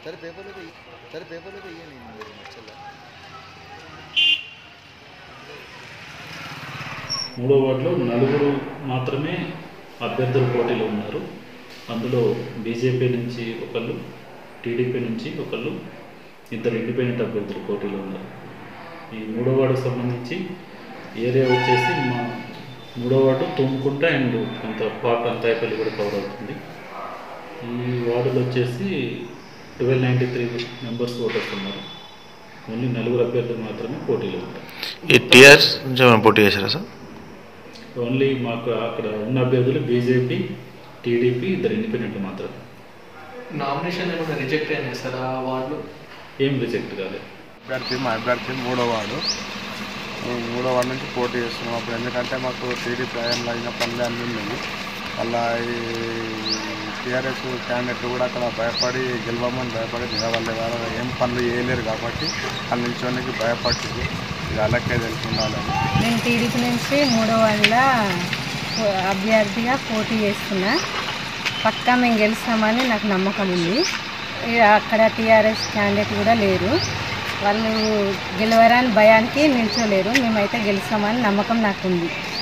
సరే పేపర్లో వెయ్యి సరే పేపర్లో వెయ్యండి నచ్చలే మూడో వార్డులో నలుగురు మాత్రమే అభ్యర్థులు పోటీలో ఉన్నారు అందులో బీజేపీ నుంచి ఒకళ్ళు టీడీపీ నుంచి ఒకళ్ళు ఇద్దరు ఇండిపెండెంట్ అభ్యర్థులు పోటీలో ఉన్నారు ఈ మూడో వార్డుకు సంబంధించి ఏరియా వచ్చేసి మా మూడో వార్డు తుమ్ముకుంట అండ్ కొంత పాక అంతాయపల్లి కూడా కవర్ అవుతుంది ఈ వార్డులో వచ్చేసి twelve ninety three members voters ఉన్నారు ఓన్లీ నలుగురు అభ్యర్థులు మాత్రమే పోటీలో ఉంటారు ఈ టీఆర్ఎస్ నుంచి ఏమైనా పోటీ చేశారా సార్ ఓన్లీ మాకు అక్కడ ఉన్న అభ్యర్థులు బీజేపీ టీడీపీ ఇద్దరు ఇండిపెండెంట్ మాత్రమే నామినేషన్ ఏమైనా రిజెక్ట్ అయినాయి సార్ ఆ వార్డులో ఏం రిజెక్ట్ కాలేదు అభ్యర్థి మా అభ్యర్థి మూడో వార్డు మేము మూడో వార్డు నుంచి పోటీ చేస్తున్నాం అప్పుడు ఎందుకంటే మాకు టీడీపీ హయాంలో అయిన పనులు అన్నీ ఉన్నాయి మళ్ళా ఈ టీఆర్ఎస్ క్యాండిడేట్లు కూడా అక్కడ భయపడి గెలవమని భయపడి నిలబడలే వాళ్ళు ఏం పనులు చేయలేరు కాబట్టి వాళ్ళ నిల్చోనికి భయపడుతుంది ఇది అలాగే తెలిసి ఉండాలని నేను టీడీపీ నుంచి మూడో వాళ్ళ అభ్యర్థిగా పోటీ చేస్తున్నా పక్కా మేము గెలుస్తామని నాకు నమ్మకం ఉంది ఇక అక్కడ టీఆర్ఎస్ క్యాండిడేట్ కూడా లేరు వాళ్ళు గెలవరాని భయానికి నిల్చోలేరు మేమైతే గెలుస్తామని నమ్మకం నాకు ఉంది